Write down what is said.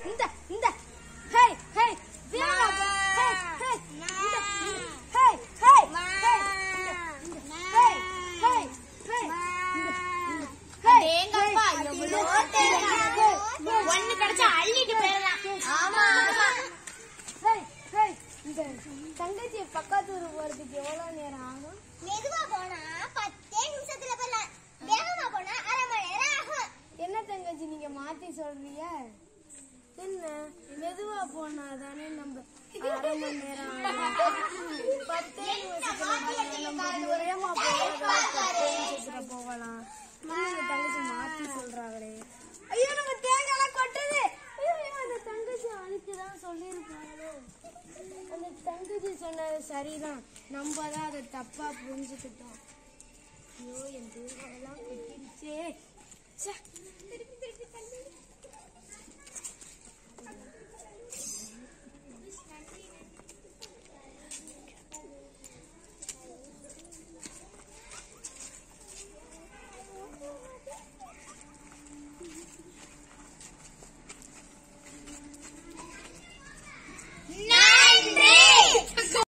இந்த இந்த ஹே ஹே வேகமா போ ஹே ஹே இந்த ஹே ஹே ஹே இந்த ஹே ஹே ஹே தேங்கப்பா, எவ்வளோ தேங்காய். ஒண்ணு கிடைச்சா அள்ளிட்டு போயிடலாம். ஆமா, ஆமா. இந்த தங்கச்சி பக்கத்து ஊர் போறதுக்கு எவ்வளவு நேரம் ஆகும் மெதுவா போனா பத்தே நிமிஷத்துல போயிடலாம். வேகமா போனா அரை மணி நேரம் ஆகும். என்ன தங்கச்சி நீங்க மாத்தி சொல்றீங்க என்ன மெதுவா போனா தானே நம்ம அரை மணி நேரம் ஆகும். பத்தே நிமிஷத்துல போனா நம்ம வேகமா போனா பத்தே நிமிஷத்துல போகலாம் என்னங்க தங்கச்சி மாத்தி சொல்றாங்களே ஐயோ நம்ம தேங்காய் கொட்டுது ஐயோ ஐயோ, அந்த தங்கச்சி அதுக்கு தான் சொல்லியிருக்காங்களே அந்த தங்கச்சி சொன்னது சரிதான் நம்ம தான் அதை தப்பா புரிஞ்சுக்கிட்டோம் ஐயோ என் தேங்காயெல்லாம் கொட்டிடுச்சே ச்சே